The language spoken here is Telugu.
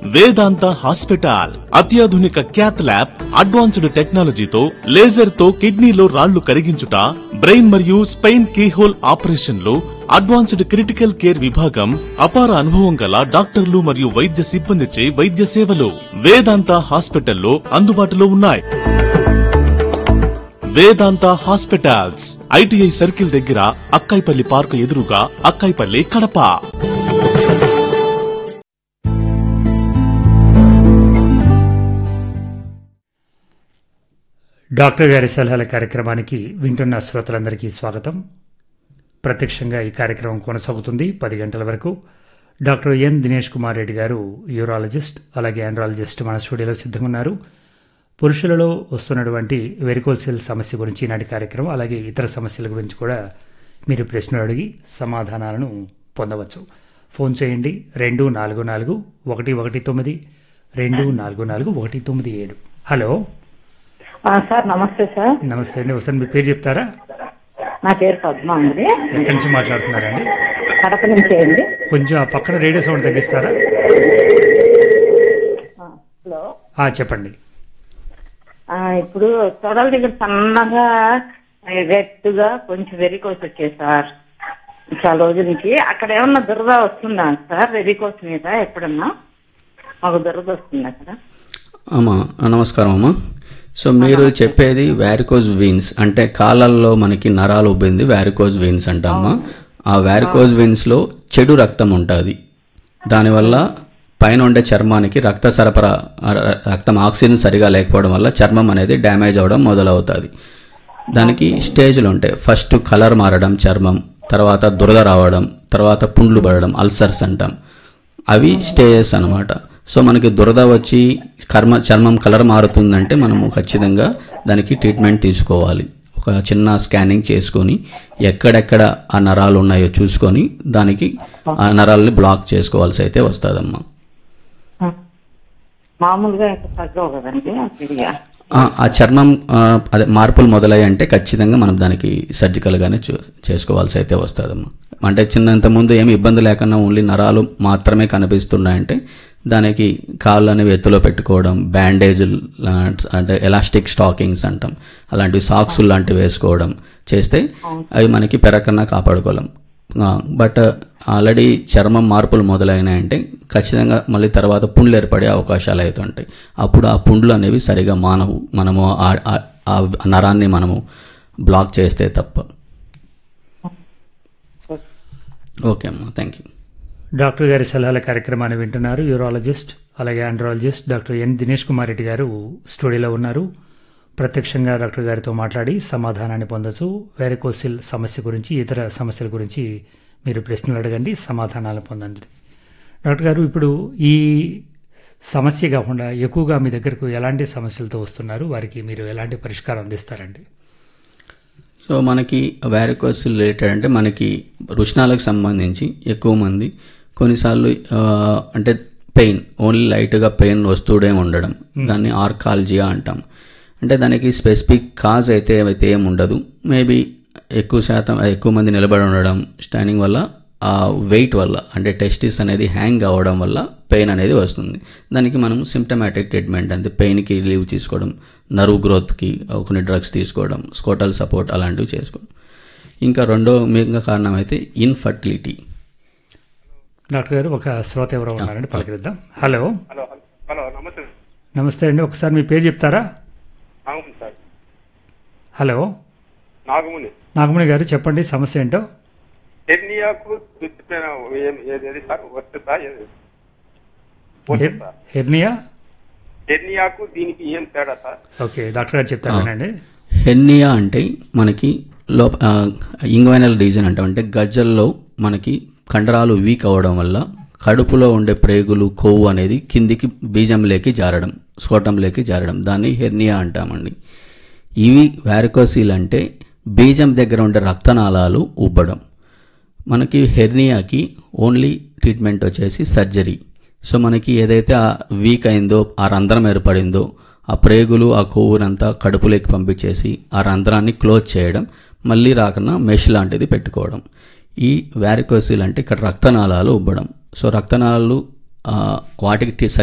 వేదాంత హాస్పిటల్ అత్యాధునిక క్యాత్ ల్యాబ్ అడ్వాన్స్డ్ టెక్నాలజీతో లేజర్ తో కిడ్నీలో రాళ్లు కరిగించుట బ్రెయిన్ మరియు స్పైన్ కీహోల్ ఆపరేషన్లు అడ్వాన్స్డ్ క్రిటికల్ కేర్ విభాగం అపార అనుభవం గల డాక్టర్లు మరియు వైద్య సిబ్బందిచే వైద్య సేవలు వేదాంత హాస్పిటల్లో అందుబాటులో ఉన్నాయి వేదాంత హాస్పిటల్స్ ఐటీఐ సర్కిల్ దగ్గర అక్కాయిపల్లి పార్కు ఎదురుగా అక్కాయిపల్లి కడప డాక్టర్ గారి సలహాల కార్యక్రమానికి వింటున్న శ్రోతలందరికీ స్వాగతం ప్రత్యక్షంగా ఈ కార్యక్రమం కొనసాగుతుంది పది గంటల వరకు doctor N Dinesh Kumar Reddy garu urologist అలాగే ఆండ్రాలజిస్ట్ మన స్టూడియోలో సిద్ధంగా ఉన్నారు పురుషులలో వస్తున్నటువంటి వెరికోల్సెల్ సమస్య గురించి ఈనాటి కార్యక్రమం అలాగే ఇతర సమస్యల గురించి కూడా మీరు ప్రశ్నలు అడిగి సమాధానాలను పొందవచ్చు ఫోన్ చేయండి రెండు నాలుగు నాలుగు ఒకటి ఒకటి తొమ్మిది రెండు నాలుగు నాలుగు ఒకటి తొమ్మిది ఏడు హలో ఆ, సార్ నమస్తే సార్ నమస్తే అండి ఒకసారి మీ పేరు చెప్తారా నా పేరు పద్మ అండి ఎక్కడి నుంచి మాట్లాడుతున్నారండి కడప నుంచి అండి కొంచెం ఆ పక్కన రేడియో సౌండ్ తగ్గిస్తారా ఆ, హలో ఆ, చెప్పండి ఆ, ఇప్పుడు తొడల దగ్గర సన్నగా గట్టిగా కొంచెం వెరికోస్ వచ్చాయి సార్ చాలా రోజుల నుంచి అక్కడ ఏమన్నా దురద వస్తుందా సార్ వెరికోస్ మీద ఎప్పుడన్నా మాకు దురద వస్తుంది అక్కడ అమ్మా నమస్కారం అమ్మా సో మీరు చెప్పేది వ్యారికోజ్ వీన్స్ అంటే కాళ్ళల్లో మనకి నరాలు ఉబ్బింది వ్యారికోజ్ వీన్స్ అంటామా ఆ వ్యారికోజ్ వీన్స్ లో చెడు రక్తం ఉంటుంది దానివల్ల పైన ఉండే చర్మానికి రక్త సరఫరా ఆ ర- రక్తం ఆక్సిజన్ సరిగా లేకపోవడం వల్ల చర్మం అనేది డ్యామేజ్ అవడం మొదలవుతుంది దానికి స్టేజ్లు ఉంటాయి ఫస్ట్ కలర్ మారడం చర్మం తర్వాత దురద రావడం తర్వాత పుండ్లు పడడం అల్సర్స్ అంటాం అవి స్టేజెస్ అన్నమాట సో మనకి దురద వచ్చి కర్మ చర్మం కలర్ మారుతుందంటే మనము ఖచ్చితంగా దానికి ట్రీట్మెంట్ తీసుకోవాలి ఒక చిన్న స్కానింగ్ చేసుకొని ఎక్కడెక్కడ ఆ నరాలు ఉన్నాయో చూసుకొని దానికి ఆ నరాలని బ్లాక్ చేసుకోవాల్సి అయితే వస్తుందమ్మా ఆ. మామూలుగా ఇంకా తగ్గవు కదండి తిరిగా ఆ, ఆ చర్మం ఆ, అదే మార్పులు మొదలయ్యి అంటే ఖచ్చితంగా మనం దానికి సర్జికల్గానే చూ చేసుకోవాల్సి అయితే వస్తుందమ్మా అంటే చిన్నంత ముందు ఏమి ఇబ్బంది లేకుండా ఓన్లీ నరాలు మాత్రమే కనిపిస్తున్నాయంటే దానికి కాళ్ళు అనేవి ఎత్తులో పెట్టుకోవడం బ్యాండేజులు అంటే ఎలాస్టిక్ స్టాకింగ్స్ అంటాం అలాంటివి సాక్స్ లాంటివి వేసుకోవడం చేస్తే అవి మనకి పెరగకుండా కాపాడుకోలేం బట్ ఆల్రెడీ చర్మం మార్పులు మొదలైనాయంటే ఖచ్చితంగా మళ్ళీ తర్వాత పుండ్లు ఏర్పడే అవకాశాలు అయితే ఉంటాయి అప్పుడు ఆ పుండ్లు అనేవి సరిగా మానవు మనము ఆ- ఆ- ఆ నరాన్ని మనము బ్లాక్ చేస్తే తప్ప ఓకే అమ్మా థ్యాంక్ యూ డాక్టర్ గారి సలహాల కార్యక్రమాన్ని వింటున్నారు యూరాలజిస్ట్ అలాగే andrologist doctor N Dinesh Kumar Reddy garu స్టూడియోలో ఉన్నారు ప్రత్యక్షంగా డాక్టర్ గారితో మాట్లాడి సమాధానాన్ని పొందొచ్చు వేరకోసిల్ సమస్య గురించి ఇతర సమస్యల గురించి మీరు ప్రశ్నలు అడగండి సమాధానాలు పొందండి డాక్టర్ గారు ఇప్పుడు ఈ సమస్య కాకుండా ఎక్కువగా మీ దగ్గరకు ఎలాంటి సమస్యలతో వస్తున్నారు వారికి మీరు ఎలాంటి పరిష్కారం అందిస్తారండి సో మనకి వ్యారికోస్ రిలేటెడ్ అంటే మనకి రుష్ణాలకు సంబంధించి ఎక్కువ మంది కొన్నిసార్లు ఆ, అంటే పెయిన్ ఓన్లీ లైట్గా పెయిన్ వస్తూనే ఉండడం దాన్ని ఆర్కాలజియా అంటాం అంటే దానికి స్పెసిఫిక్ కాజ్ అయితే అయితే ఏం ఉండదు మేబీ ఎక్కువ శాతం ఎక్కువ మంది నిలబడి ఉండడం స్టాండింగ్ వల్ల ఆ వెయిట్ వల్ల అంటే టెస్టిస్ అనేది హ్యాంగ్ అవ్వడం వల్ల పెయిన్ అనేది వస్తుంది దానికి మనం సిమ్టమాటిక్ ట్రీట్మెంట్ అంటే పెయిన్కి లీవ్ తీసుకోవడం నర్వ్ గ్రోత్కి కొన్ని డ్రగ్స్ తీసుకోవడం స్కోటల్ సపోర్ట్ అలాంటివి చేసుకోవడం ఇంకా రెండో మిగతా కారణం అయితే ఇన్ఫర్టిలిటీ డాక్టర్ గారు ఒక శ్రోత ఎవరో ఉన్నారండి పలకరిద్దాం హలో హలో హలో హలో నమస్తే నమస్తే అండి ఒకసారి మీ పేరు చెప్తారా నాగముని సార్ హలో నాగముని నాగమణి గారు చెప్పండి సమస్య ఏంటో హెర్నియాకు దుచ్చిపోయిన ఏం ఏది ఏది సార్ వస్తుందా ఏది వస్తుంది హెర్- సార్ హెర్నియా హెర్నియాకు దీనికి ఏం తేడా సార్ ఓకే డాక్టర్ గారు చెప్తారు వినండి హెర్నియా అంటే మనకి లో ఇంగ్వైనల్ రీజన్ అంటాం అంటే గజ్జల్లో మనకి కండరాలు వీక్ అవ్వడం వల్ల కడుపులో ఉండే ప్రేగులు కొవ్వు అనేది కిందికి బీజంలోకి జారడం స్కోటంలోకి జారడం దాన్ని హెర్నియా అంటామండి ఇవి వ్యారికోసీల్ అంటే బీజం దగ్గర ఉండే రక్తనాళాలు ఉబ్బడం మనకి హెర్నియాకి ఓన్లీ ట్రీట్మెంట్ వచ్చేసి సర్జరీ సో మనకి ఏదైతే ఆ వీక్ అయిందో ఆ రంధ్రం ఏర్పడిందో ఆ ప్రేగులు ఆ కొవ్వునంతా కడుపులోకి పంపించేసి ఆ రంధ్రాన్ని క్లోజ్ చేయడం మళ్ళీ రాకుండా మెష్ లాంటిది పెట్టుకోవడం ఈ వ్యారికోసిల్ అంటే ఇక్కడ రక్తనాళాలు ఉబ్బడం సో రక్తనాళాలు ఆ, వాటికి టి-